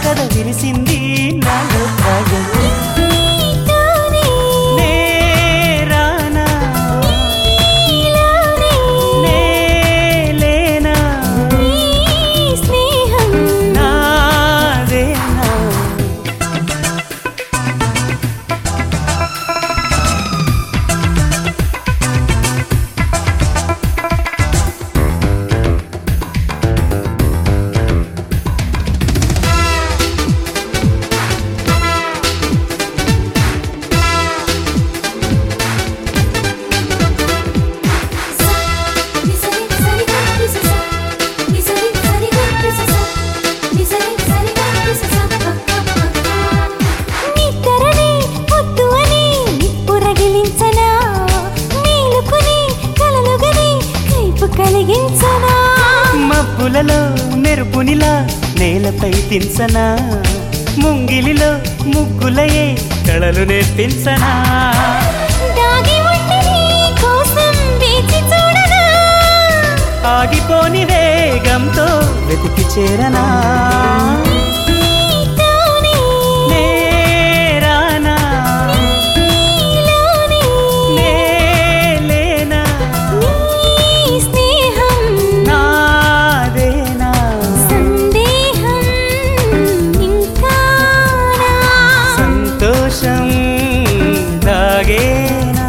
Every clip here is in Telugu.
కథ విరిసింది నాలో ప్రాయం నీతోనే నే రానా నీలోనే నే లేనా నీ స్నేహం నాదేనా నిసరి సరిగా నిసస నిసరి సరిగా నిసస నిసరి సరిగా నిసస నిద్దరని పొద్దు అని నిప్పు రగిలించనా మేలుకుని కలలుగని కైపు కలిగించనా మబ్బులలో మెరుపునిలా నేలపై తించనా ముంగిలిలో ముగ్గులయే కళలు నేర్పించనా దాగి ఉండి నీ కోసం వేచి చూడనా ఆగిపోని వేగంతో వెతికి చేరనా నీతోనే నే రానా నీలోనే నే లేనా నీ స్నేహం నాదేనా సందేహం ఇంకానా సంతోషం దాగేనా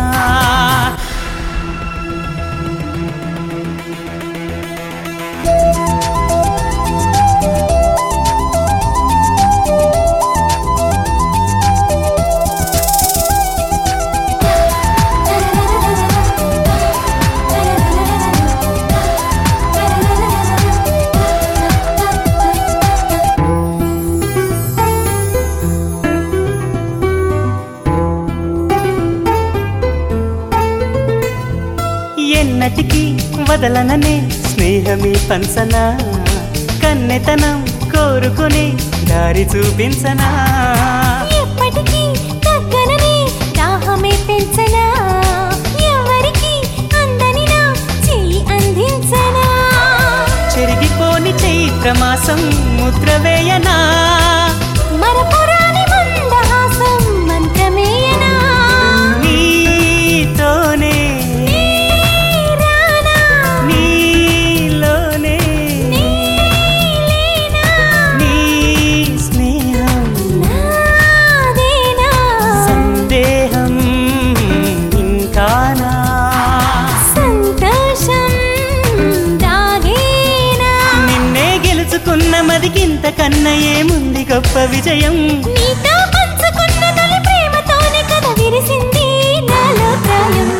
ఎన్నటికి వదలననే స్నేహమే పంచనా కన్నెతనం కోరుకుని దారి చూపించనా ఎప్పటికీ తగ్గనని దాహమే పెంచనా ఎవరికి అందని నా చెయ్యి అందించనా చెరిగిపోని చైత్రమాసం ముద్ర వేయనా మరపురాని మందహాసం మంత్రమేయనా నీతోనే రానా నీలోనే నీలేనా నీ స్నేహం నాదేనా సందేహం ఇంకానా సంతోషం దాగేనా నిన్నే గెలుచుకున్న మదికింత కన్న ఏముంది గొప్ప విజయం నీతో పంచుకున్న తొలి ప్రేమతోనే కథ విరిసింది నాలో ప్రాయం